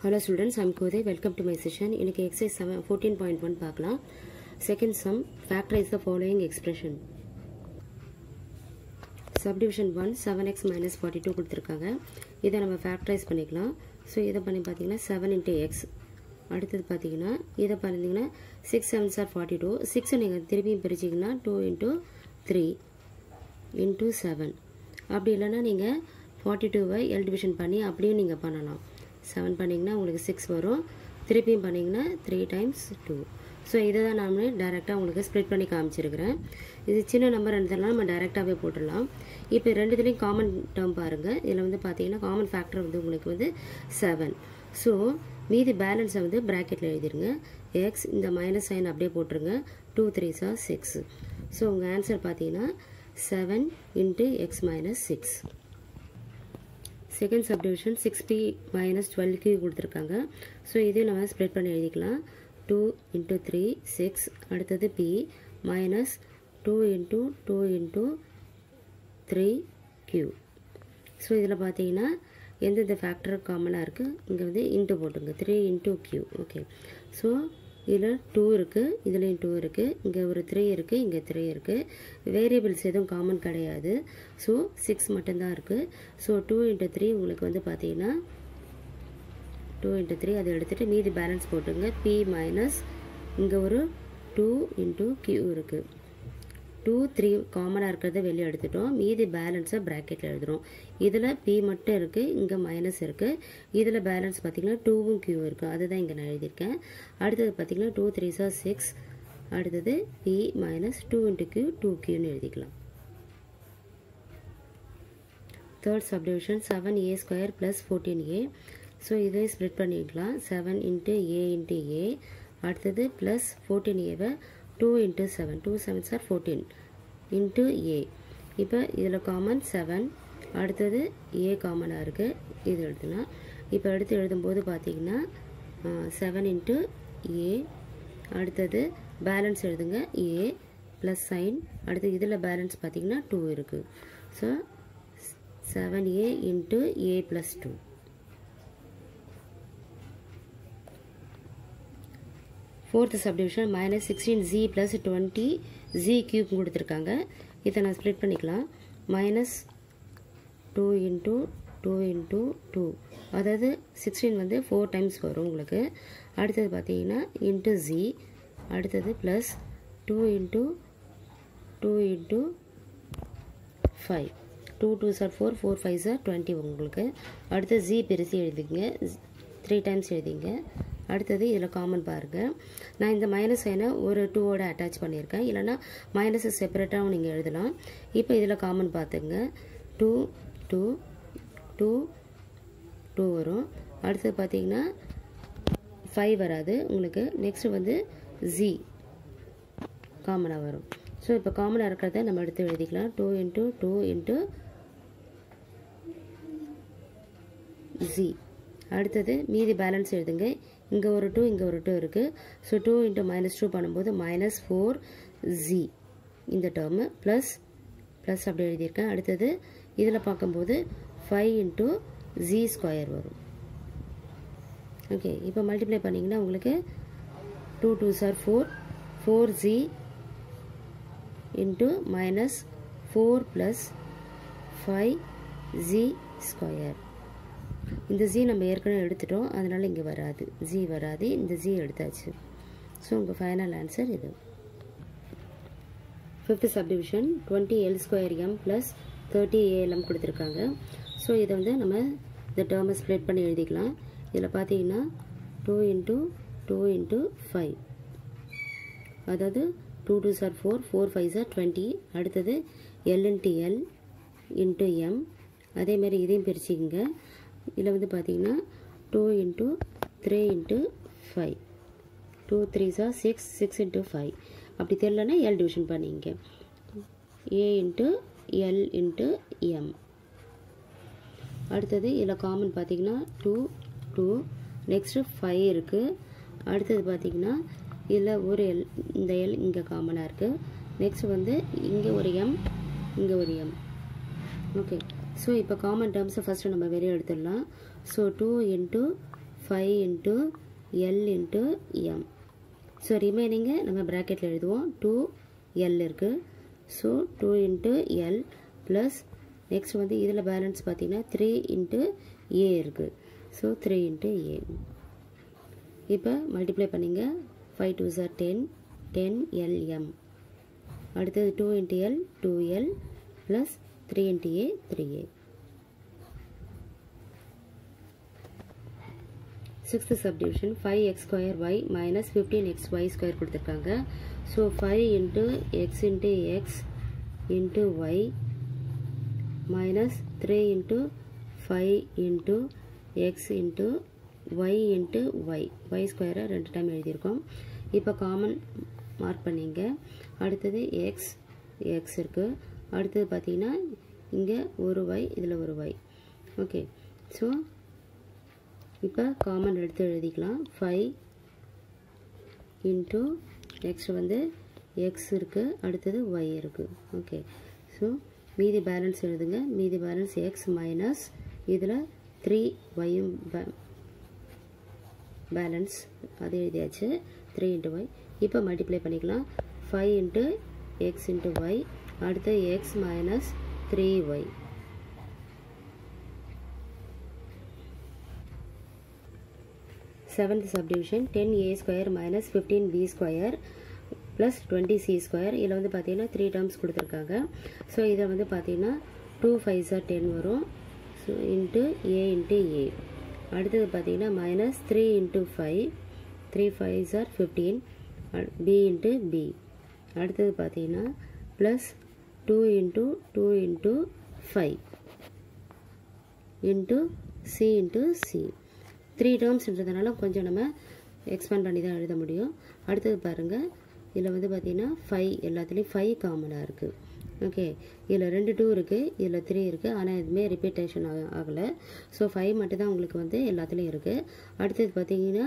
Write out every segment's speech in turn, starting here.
hello students I'm கோதே welcome to my session இன்னைக்கு exercise seven fourteen point one பார்க்கலாம் second sum factorize the following expression subdivision one seven x minus forty two கொடுத்துருக்காங்க இதை நம்ம factorise பண்ணிக்கலாம் so இதை பண்ணி பார்த்தீங்கன்னா செவன் இன்ட்டு எக்ஸ் அடுத்தது பார்த்தீங்கன்னா இதை பார்த்தீங்கன்னா six seven sir forty two சிக்ஸை நீங்கள் திருப்பியும் பிரிச்சிங்கன்னா two into three into seven அப்படி இல்லைன்னா நீங்கள் ஃபார்ட்டி டூவை எல் டிவிஷன் பண்ணி அப்படியும் நீங்கள் பண்ணலாம் செவன் பண்ணிங்கன்னா உங்களுக்கு சிக்ஸ் வரும் திருப்பியும் பண்ணிங்கன்னா த்ரீ டைம்ஸ் டூ ஸோ இதை தான் நான் டேரெக்டாக உங்களுக்கு ஸ்ப்ளிட் பண்ணி காமிச்சிருக்கிறேன் இது சின்ன நம்பர் இருந்ததுனால நம்ம டேரெக்டாகவே போட்டுடலாம் இப்போ ரெண்டுத்துலேயும் காமன் டேர்ம் பாருங்கள் இதில் வந்து பார்த்தீங்கன்னா காமன் ஃபேக்டர் வந்து உங்களுக்கு வந்து செவன் ஸோ மீதி பேலன்ஸை வந்து ப்ராக்கெட்டில் எழுதிருங்க எக்ஸ் இந்த மைனஸ் சைன் அப்படியே போட்டுருங்க two three sir six so உங்கள் ஆன்சர் பார்த்தீங்கன்னா seven into x minus six second subdivision six b minus twelve q கொடுத்துருக்காங்க ஸோ இதையும் நம்ம ஸ்ப்ரெட் பண்ணி எழுதிக்கலாம் டூ இன்ட்டு த்ரீ சிக்ஸ் அடுத்தது b minus two into two into three q so இதில் பார்த்தீங்கன்னா எந்தெந்த ஃபேக்டர் காமனாக இருக்குது இங்கே வந்து இன்ட்டு போட்டுங்க three into q okay so இதில் டூ இருக்குது இதுலேயும் டூ இருக்குது இங்கே ஒரு த்ரீ இருக்குது இங்கே த்ரீ இருக்குது வேரியபிள்ஸ் எதுவும் காமன் கிடையாது ஸோ சிக்ஸ் மட்டும்தான் இருக்குது ஸோ டூ இன்ட்டு த்ரீ உங்களுக்கு வந்து பார்த்தீங்கன்னா டூ இன்ட்டு த்ரீ அதை எடுத்துகிட்டு மீதி பேலன்ஸ் போட்டுங்க பி மைனஸ் இங்கே ஒரு டூ இன்ட்டு கியூ இருக்குது டூ த்ரீ காமனாக இருக்கிறத வெளியே எடுத்துட்டோம் மீதி பேலன்ஸை ப்ராக்கெட்டில் எழுதுகிறோம் இதில் பி மட்டும் இருக்குது இங்கே மைனஸ் இருக்குது இதில் பேலன்ஸ் பார்த்திங்கன்னா டூவும் கியூ இருக்குது அதுதான் இங்கே நான் எழுதியிருக்கேன் அடுத்தது பார்த்திங்கன்னா டூ த்ரீ சார் சிக்ஸ் அடுத்தது b minus two into q two கியூன்னு எழுதிக்கலாம் third subdivision seven a square plus fourteen a so இதை ஸ்ப்ளிட் பண்ணிக்கலாம் seven into a into a அடுத்தது ப்ளஸ் ஃபோர்டீன் ஏவை two into seven two seven sir fourteen into a இப்போ இதில் common seven அடுத்தது ஏ காமனாக இருக்குது இது எழுதுனா இப்போ எடுத்து எழுதும்போது பார்த்தீங்கன்னா செவன் இன்ட்டு ஏ அடுத்தது பேலன்ஸ் எழுதுங்க ஏ ப்ளஸ் சைன் அடுத்து இதில் பேலன்ஸ் பார்த்தீங்கன்னா டூ இருக்குது so seven a into a plus two fourth subdivision minus sixteen g plus twenty g cube கொடுத்துருக்காங்க இதை நான் ஸ்ப்ளிட் பண்ணிக்கலாம் minus two into two into two அதாவது சிக்ஸ்டீன் வந்து ஃபோர் டைம்ஸ் வரும் உங்களுக்கு அடுத்தது பார்த்தீங்கன்னா இன்ட்டு ஜி அடுத்தது plus two into two into five two two sir four four five sir twenty உங்களுக்கு அடுத்து ஜி பெருசி எழுதிங்க த்ரீ டைம்ஸ் எழுதிங்க அடுத்தது இதில் காமன் பாருங்கள் நான் இந்த மைனஸ் சைனை ஒரு டூவோட அட்டாச் பண்ணியிருக்கேன் இல்லைனா மைனஸை செப்பரேட்டாகவும் நீங்கள் எழுதலாம் இப்போ இதில் காமன் பார்த்துங்க டூ டூ டூ டூ வரும் அடுத்தது பார்த்தீங்கன்னா ஃபைவ் வராது உங்களுக்கு நெக்ஸ்ட் வந்து ஜி காமனாக வரும் ஸோ இப்போ காமனாக இருக்கிறத நம்ம எடுத்து எழுதிக்கலாம் two into two into g அடுத்தது மீதி பேலன்ஸ் எழுதுங்க இங்கே ஒரு டூ இங்கே ஒரு டூ இருக்குது so two into minus two பண்ணும்போது மைனஸ் ஃபோர் ஜி இந்த டேர்மு ப்ளஸ் ப்ளஸ் அப்படி எழுதியிருக்கேன் அடுத்தது இதில் பார்க்கும்போது ஃபைவ் இன்ட்டு ஜி ஸ்கொயர் வரும் ஓகே இப்போ மல்டிப்ளை பண்ணிங்கன்னா உங்களுக்கு two two sir four four g into minus four plus five g square இந்த ஜி நம்ம ஏற்கனவே எடுத்துட்டோம் அதனால் இங்கே வராது ஜி வராது இந்த ஜி எடுத்தாச்சு ஸோ உங்கள் ஃபைனல் ஆன்சர் இது fifth subdivision twenty l square m plus thirty ALM கொடுத்துருக்காங்க ஸோ இதை வந்து நம்ம இந்த டேர்மை ஸ்ப்ளிட் பண்ணி எழுதிக்கலாம் இதில் பார்த்தீங்கன்னா two into two into five அதாவது two two sir four four five sir twenty அடுத்தது l into l into m அதேமாதிரி இதையும் பிரிச்சுக்கோங்க இதில் வந்து பார்த்தீங்கன்னா two into three into five two three sir six six into five அப்படி தெரிலனா எல் டிவிஷன் பண்ணிங்க a into l into m அடுத்தது இதில் காமன் பார்த்தீங்கன்னா டூ டூ நெக்ஸ்ட்டு ஃபைவ் இருக்குது அடுத்தது பார்த்தீங்கன்னா இதில் ஒரு எல் இந்த எல் இங்கே காமனாக இருக்குது நெக்ஸ்ட் வந்து இங்கே ஒரு எம் இங்கே ஒரு எம் ஓகே ஸோ இப்போ காமன் டேர்ம்ஸை ஃபஸ்ட்டு நம்ம வெளியே எடுத்துடலாம் so two into five into l into m so ரிமைனிங்கை நம்ம ப்ராக்கெட்டில் எழுதுவோம் டூ எல் இருக்குது so two into l plus next வந்து இதில் பேலன்ஸ் பார்த்தீங்கன்னா த்ரீ இன்ட்டு ஏ இருக்குது ஸோ த்ரீ இன்ட்டு ஏ இப்போ மல்டிப்ளை பண்ணிங்க five two sir ten ten LM அடுத்தது two into l two l plus three into a three a sixth subdivision five x square y minus fifteen x y square கொடுத்துருக்காங்க so five into x into x into y minus three into five into x into y into y y ஸ்கொயரை ரெண்டு time எழுதியிருக்கோம் இப்போ common mark பண்ணிங்க அடுத்தது X X இருக்குது அடுத்தது பார்த்தீங்கன்னா இங்கே ஒரு ஒய் இதில் ஒரு ஒய் ஓகே ஸோ இப்போ காமன் எடுத்து எழுதிக்கலாம் ஃபைவ் இன்ட்டு நெக்ஸ்ட் வந்து எக்ஸ் இருக்குது அடுத்தது ஒய் இருக்குது ஓகே ஸோ மீதி பேலன்ஸ் எழுதுங்க மீதி பேலன்ஸ் எக்ஸ் மைனஸ் இதில் த்ரீ ஒய்யும் பேலன்ஸ் அது எழுதியாச்சு த்ரீ இன்ட்டு ஒய் இப்போ மல்டிப்ளை பண்ணிக்கலாம் five into x into y அடுத்து x minus three y seventh subdivision ten a square minus fifteen b square plus twenty c square இதில் வந்து பார்த்தீங்கன்னா த்ரீ டேர்ம்ஸ் கொடுத்துருக்காங்க ஸோ இதை வந்து பார்த்தீங்கன்னா டூ ஃபைவ் சார் டென் வரும் so into a into a அடுத்தது பார்த்தீங்கன்னா minus three into five three five sir fifteen b into b அடுத்தது பார்த்தீங்கன்னா plus two into two into five into c into c three டேர்ம்ஸ்ன்றதுனால கொஞ்சம் நம்ம expand பண்ணி தான் எழுத முடியும் அடுத்தது பாருங்கள் இதில் வந்து பார்த்திங்கன்னா ஃபைவ் எல்லாத்துலேயும் ஃபைவ் காமனாக இருக்குது ஓகே இதில் ரெண்டு டூ இருக்குது இதில் த்ரீ இருக்குது ஆனால் எதுவுமே ரிப்பீட்டேஷன் ஆக ஆகலை ஸோ ஃபைவ் மட்டும் தான் உங்களுக்கு வந்து எல்லாத்துலேயும் இருக்குது அடுத்தது பார்த்தீங்கன்னா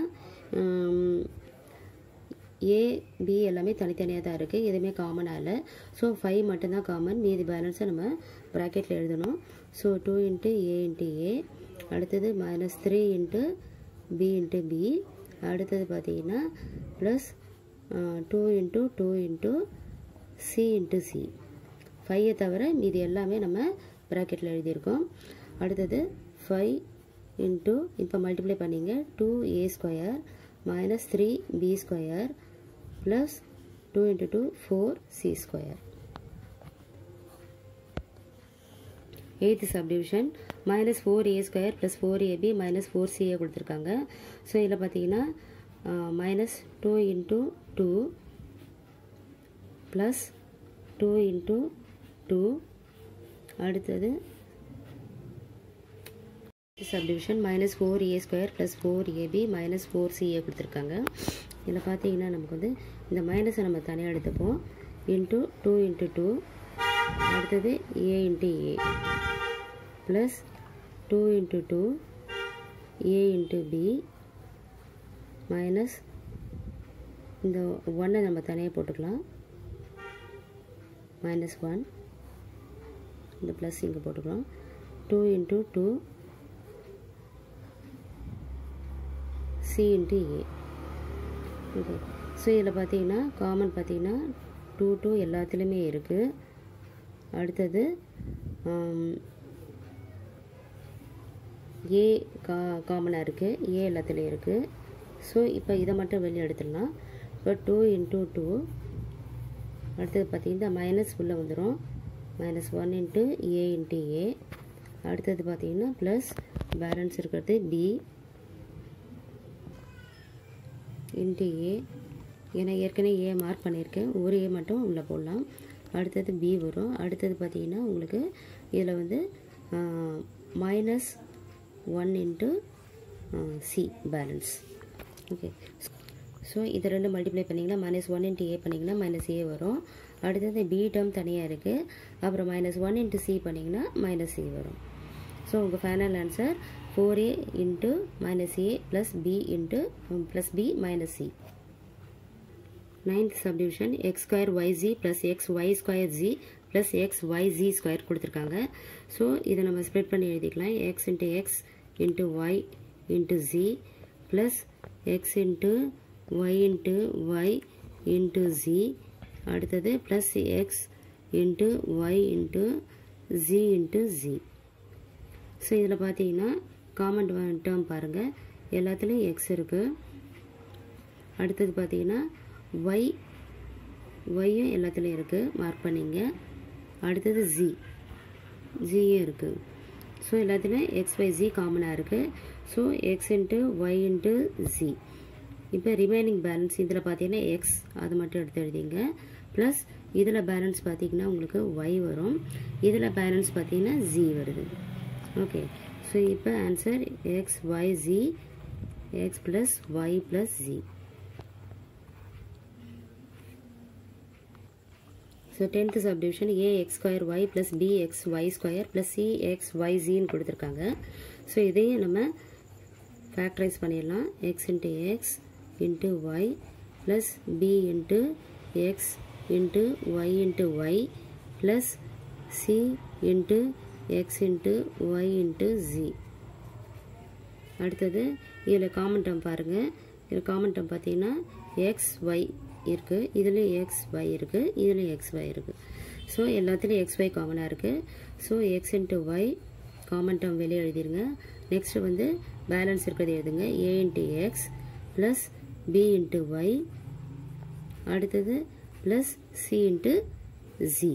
ஏ பி எல்லாமே தனித்தனியாக தான் இருக்குது எதுவுமே காமனாக இல்லை ஸோ ஃபைவ் மட்டும்தான் காமன் மீதி பேலன்ஸை நம்ம ப்ராக்கெட்டில் எழுதணும் so two into a into a அடுத்தது minus three into b into b அடுத்தது பார்த்தீங்கன்னா plus two into two into c into c ஃபைவை தவிர மீதி எல்லாமே நம்ம ப்ராக்கெட்டில் எழுதியிருக்கோம் அடுத்தது ஃபைவ் இன்ட்டு இப்போ மல்டிப்ளை பண்ணிங்க two a square minus three b square plus two into two four c square eighth subdivision minus four a square plus four AB minus four CA கொடுத்துருக்காங்க ஸோ இதில் பார்த்தீங்கன்னா minus two into two plus two into two அடுத்தது subdivision minus four a square plus four AB minus four CA கொடுத்துருக்காங்க இதில் பார்த்தீங்கன்னா நமக்கு வந்து இந்த மைனஸை நம்ம தனியாக எடுத்துப்போம் இன்ட்டு டூ இன்ட்டு டூ அடுத்தது a into a plus two into two a into b minus இந்த ஒன்னை நம்ம தனியாக போட்டுக்கலாம் மைனஸ் ஒன் இந்த ப்ளஸ் இங்கே போட்டுக்கலாம் two into two c into a okay so இதில் பார்த்தீங்கன்னா காமன் பார்த்தீங்கன்னா டூ டூ எல்லாத்துலேயுமே இருக்குது அடுத்தது ஏ கா காமனாக இருக்குது ஏ எல்லாத்துலேயும் இருக்குது ஸோ இப்போ இதை மட்டும் வெளியே எடுத்துடலாம் இப்போ டூ இன்ட்டு டூ அடுத்தது பார்த்திங்கன்னா மைனஸ் உள்ளே வந்துடும் minus one into a into a அடுத்தது பார்த்திங்கன்னா ப்ளஸ் பேலன்ஸ் இருக்கிறது பி இன்ட்டு ஏ ஏன்னா ஏற்கனவே ஏ மார்க் பண்ணியிருக்கேன் ஒரு ஏ மட்டும் உள்ளே போடலாம் அடுத்தது பி வரும் அடுத்தது பார்த்திங்கன்னா உங்களுக்கு இதில் வந்து minus one into c balance okay so இதை ரெண்டு மல்டிப்ளை பண்ணிங்கன்னா மைனஸ் ஒன் இன்ட்டு ஏ பண்ணிங்கன்னா மைனஸ் ஏ வரும் அடுத்தது பி டேர்ம் தனியாக இருக்குது அப்புறம் மைனஸ் ஒன் இன்ட்டு சி பண்ணிங்கன்னா மைனஸ் சி வரும் ஸோ உங்கள் final answer four a into minus a plus b into plus b minus c ninth subdivision x square y g plus x y square g plus x y g square கொடுத்துருக்காங்க so இதை நம்ம spread பண்ணி எழுதிக்கலாம் x into x into y into g plus x into y into y into g அடுத்தது plus x into y into g into g so இதில் பார்த்தீங்கன்னா common term பாருங்கள் எல்லாத்துலேயும் எக்ஸ் இருக்குது அடுத்தது பார்த்தீங்கன்னா ஒய் ஒய்யும் எல்லாத்துலேயும் இருக்குது மார்க் பண்ணிங்க அடுத்தது ஜி ஜியும் இருக்குது ஸோ எல்லாத்துலேயும் எக்ஸ் ஒய் ஜி காமனாக இருக்குது so x into y into g இப்போ ரிமைனிங் பேலன்ஸ் இதில் பார்த்தீங்கன்னா எக்ஸ் அது மட்டும் எடுத்து எழுதிங்க ப்ளஸ் இதில் பேலன்ஸ் பார்த்தீங்கன்னா உங்களுக்கு ஒய் வரும் இதில் பேலன்ஸ் பார்த்தீங்கன்னா ஜி வருது ஓகே ஸோ இப்போ answer x y g x plus y plus g so tenth subdivision a x square y plus b x y square plus c x y ஜின்னு கொடுத்துருக்காங்க so இதையும் நம்ம factorize பண்ணிடலாம் x into x into y plus b into x into y into y plus c into x into y into g அடுத்தது இதில் common term பாருங்கள் இதில் common term பார்த்தீங்கன்னா எக்ஸ் ஒய் இருக்குது இதில் எக்ஸ் ஒய் இருக்குது இதில் எக்ஸ் ஒய் இருக்குது ஸோ எல்லாத்துலேயும் எக்ஸ் ஒய் காமனாக இருக்குது so x into y common term வெளியே எழுதிருங்க நெக்ஸ்ட் வந்து பேலன்ஸ் இருக்கிறது எழுதுங்க a into x plus b into y அடுத்தது ப்ளஸ் சி இன்ட்டு ஜி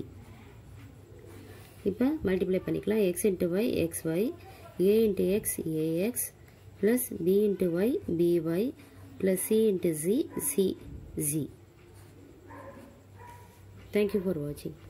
இப்போ மல்டிப்ளை பண்ணிக்கலாம் x into y x y a into x AX plus b into y BY plus c into g c g thank you for வாட்சிங்